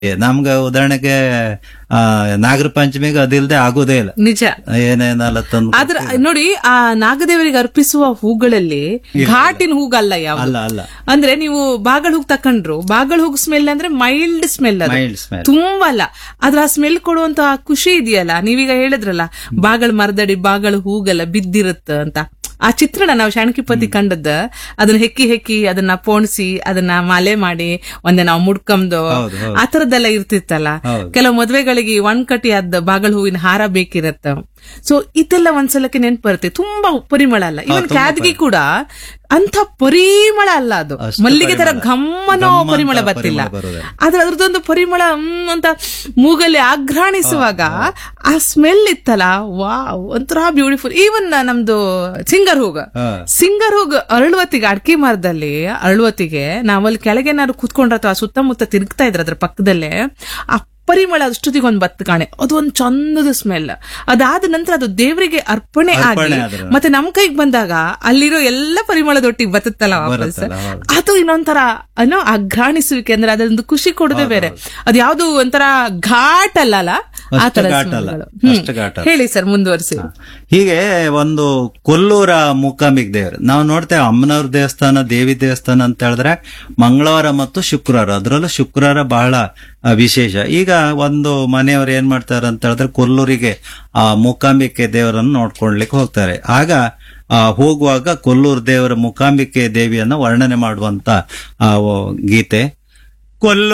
ನಮ್ಗೆ ಉದಾಹರಣೆಗೆ ಆ ನಾಗರ ಪಂಚಮಿಗೆ ಅದಿಲ್ದೆ ಆಗೋದೇ ಇಲ್ಲ ನಿಜ ಏನೇನೆಲ್ಲ ತಂದು ಆದ್ರ ನೋಡಿ ಆ ನಾಗದೇವರಿಗೆ ಅರ್ಪಿಸುವ ಹೂಗಳಲ್ಲಿ ಘಾಟಿನ ಹೂಗಲ್ಲ ಯಾವ ಅಲ್ಲ ಅಲ್ಲ ಅಂದ್ರೆ ನೀವು ಬಾಗಳ ಹೂಗ್ ತಕೊಂಡ್ರು ಬಾಗಳ ಹೂಗ್ ಸ್ಮೆಲ್ ಅಂದ್ರೆ ಮೈಲ್ಡ್ ಸ್ಮೆಲ್ ಅದು ಮೈಲ್ಡ್ ಸ್ಮೆಲ್ ತುಂಬಾ ಅಲ್ಲ ಆದ್ರ ಆ ಸ್ಮೆಲ್ ಕೊಡುವಂತ ಖುಷಿ ಇದೆಯಲ್ಲ ನೀವೀಗ ಹೇಳಿದ್ರಲ್ಲ ಬಾಗಳ ಮರದಡಿ ಬಾಗಳ ಹೂಗಲ್ಲ ಬಿದ್ದಿರುತ್ತ ಅಂತ ಆ ಚಿತ್ರಣ ನಾವು ಶಾಣಕಿಪತಿ ಕಂಡದ್ದ ಅದನ್ನ ಹೆಕ್ಕಿ ಹೆಕ್ಕಿ ಅದನ್ನ ಪೋಣಿಸಿ ಅದನ್ನ ಮಾಲೆ ಮಾಡಿ ಒಂದೇ ನಾವು ಮುಡ್ಕಂದು ಹೌದು, ಹೌದು. ಆ ತರದ್ದೆಲ್ಲ ಇರ್ತಿತ್ತಲ್ಲ ಹೌದು. ಕೆಲವು ಮದ್ವೆಗಳಿಗೆ ಒಣ್ ಕಟಿ ಆದ ಬಾಗಳ ಹೂವಿನ ಹಾರ ಬೇಕಿರತ್ತ ಸೊ ಇದೆಲ್ಲ ಒಂದ್ಸಲಕ್ಕೆ ನೆನ್ಪು ಬರುತ್ತೆ ತುಂಬಾ ಪರಿಮಳ ಅಲ್ಲ ಇವನ್ ತುಂಬಾ ಕ್ಯಾದ್ಗಿ ಕೂಡ ಅಂತ ಪರಿಮಳ ಅಲ್ಲ ಅದು ಅಷ್ಟು ಮಲ್ಲಿಗೆ ತರ ಪರಿಮಳ. ಗಮ್ಮನೋ ಗಮ್ಮಂತ ಪರಿಮಳ ಬರ್ತಿಲ್ಲ ಪರಿಮಳ ಬರುವುದಿಲ್ಲ. ಆದ್ರೆ ಅದ್ರದ್ದೊಂದು ಪರಿಮಳ ಹ್ಮ್ ಅಂತ ಮೂಗಲ್ಲಿ ಆಘ್ರಾಣಿಸುವಾಗ ಆ ಸ್ಮೆಲ್ ಇತ್ತಲ್ಲ ವಾವ್ ಒಂಥರ ಬ್ಯೂಟಿಫುಲ್ ಈವನ್ ನಮ್ದು ಸಿಂಗರ್ ಹೂಗ ಹಾ. ಸಿಂಗರ್ ಹೋಗ್ ಅರಳುವತ್ತಿಗೆ ಅಡ್ಕೆ ಮರದಲ್ಲಿ ಅರಳುವತ್ತಿಗೆ ನಾವಲ್ಲಿ ಕೆಳಗೇನಾದ್ರು ಕೂತ್ಕೊಂಡ್ರ ಅಥವಾ ಸುತ್ತಮುತ್ತ ತಿರುಗ್ತಾ ಇದ್ರ ಅದ್ರ ಪಕ್ಕದಲ್ಲೇ ಆ ಪರಿಮಳ ಅಷ್ಟೊತ್ತಿಗೆ ಒಂದ್ ಬತ್ತು ಕಾಣೆ ಅದು ಒಂದ್ ಚಂದದ ಸ್ಮೆಲ್ ಅದಾದ ನಂತರ ಅದು ದೇವರಿಗೆ ಅರ್ಪಣೆ ಆಗಿ ಅರ್ಪಣೆ ಆದ್ರೆ. ಮತ್ತೆ ನಮ್ ಕೈಗೆ ಬಂದಾಗ ಅಲ್ಲಿರೋ ಎಲ್ಲ ಪರಿಮಳದೊಟ್ಟಿಗೆ ಬತ್ತಲ್ಲ ವಾಪಸ್ ಬರುತ್ತಲ್ಲ, ಹೌದು. ಅದು ಇನ್ನೊಂಥರ ಅನ್ನೋ ಅಘ್ರಾಣಿಸುವಿಕೆ ಅಂದ್ರೆ ಅದೊಂದು ಖುಷಿ ಕೊಡೋದೇ ಬೇರೆ ಅದು ಯಾವ್ದು ಒಂಥರ ಘಾಟ್ ಅಲ್ಲ ಅಲ್ಲ ಆ ಅಷ್ಟು ತರ ಘಾಟ್ ಅಲ್ಲ. ಸ್ಮೆಲ್ಗಳು. ಹ್ಮ್. ಅಷ್ಟು ಘಾಟ್ ಅಲ್ಲ. ಹೇಳಿ ಸರ್ ಮುಂದುವರಿಸಿ ಹೀಗೆ ಒಂದು ಕೊಲ್ಲೂರ ಮೂಕಾಂಬಿಕ್ ದೇವರು ನಾವು ನೋಡ್ತೇವೆ ಅಮ್ಮನವ್ರ ದೇವಸ್ಥಾನ ದೇವಿ ದೇವಸ್ಥಾನ ಅಂತ ಹೇಳಿದ್ರೆ ಮಂಗಳವಾರ ಮತ್ತು ಶುಕ್ರವಾರ ಅದರಲ್ಲೂ ಶುಕ್ರವಾರ ಬಹಳ ಆ, ವಿಶೇಷ ಈಗ ಒಂದು ಮನೆಯವರು ಏನ್ ಮಾಡ್ತಾರೆ ಅಂತ ಹೇಳಿದ್ರೆ ಕೊಲ್ಲೂರಿಗೆ ಆ ಮೂಕಾಂಬಿಕೆ ದೇವರನ್ನು ನೋಡ್ಕೊಳ್ಲಿಕ್ಕೆ ಹೋಗ್ತಾರೆ ಆಗ ಆ, ಹೋಗುವಾಗ ಕೊಲ್ಲೂರು ದೇವರ ಮೂಕಾಂಬಿಕೆ ದೇವಿಯನ್ನ ವರ್ಣನೆ ಮಾಡುವಂತ ಆ, ಓ, ಗೀತೆ ಕೊಲ್ಲೂರು